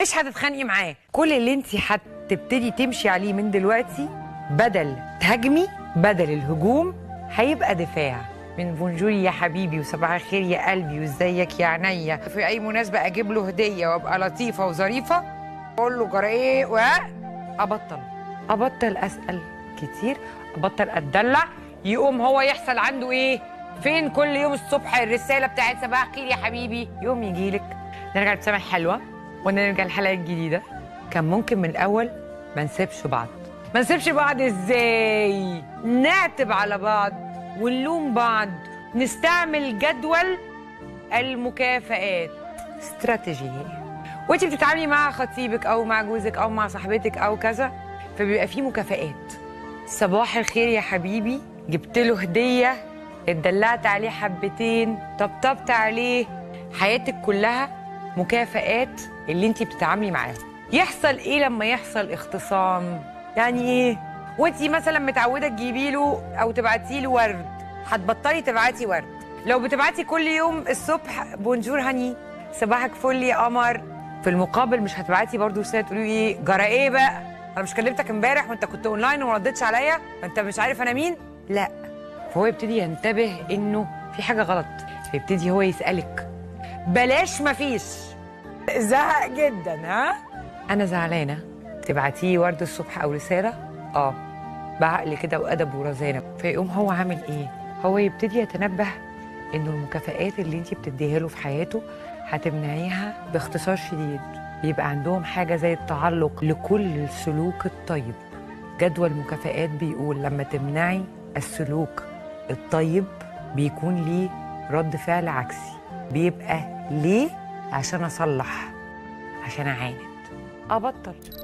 مش هتتخانقي معاه كل اللي انت هتبتدي تمشي عليه من دلوقتي بدل تهاجمي بدل الهجوم هيبقى دفاع من بونجوري يا حبيبي وصباح الخير يا قلبي وازيك يا عينيا في اي مناسبه اجيب له هديه وابقى لطيفه وظريفه اقول له جرى ايه و ابطل ابطل اسال كتير ابطل اتدلع يقوم هو يحصل عنده ايه فين كل يوم الصبح الرساله بتاعت صباح الخير يا حبيبي يوم يجيلك نرجع ابتسامه حلوه ونرجع الحلقه الجديده كان ممكن من الاول ما نسيبش بعض ما نسيبش بعض ازاي نعتب على بعض ونلوم بعض نستعمل جدول المكافآت استراتيجية وانت بتتعاملي مع خطيبك او مع جوزك او مع صاحبتك او كذا فبيبقى في مكافآت صباح الخير يا حبيبي جبت له هدية اتدلعت عليه حبتين طبطبت عليه حياتك كلها مكافآت اللي انت بتتعاملي معاها يحصل ايه لما يحصل اختصام يعني ايه وانت مثلا متعوده تجيبي له او تبعتي له ورد هتبطلي تبعتي ورد لو بتبعتي كل يوم الصبح بونجور هاني صباحك فل يا قمر في المقابل مش هتبعتي برضه رساله تقولي لي ايه جرى ايه بقى انا مش كلمتك امبارح وانت كنت اونلاين وما ردتش عليا انت مش عارف انا مين لا فهو يبتدي ينتبه انه في حاجه غلط فيبتدي هو يسالك بلاش مفيش زهق جدا ها انا زعلانه تبعتيه ورد الصبح او رساله اه بعقل كده وادب ورزانه فيقوم هو عامل ايه هو يبتدي يتنبه انه المكافآت اللي انت بتديها له في حياته هتمنعيها باختصار شديد بيبقى عندهم حاجه زي التعلق لكل السلوك الطيب جدول مكافآت بيقول لما تمنعي السلوك الطيب بيكون ليه رد فعل عكسي بيبقى ليه عشان اصلح عشان اعاند ابطل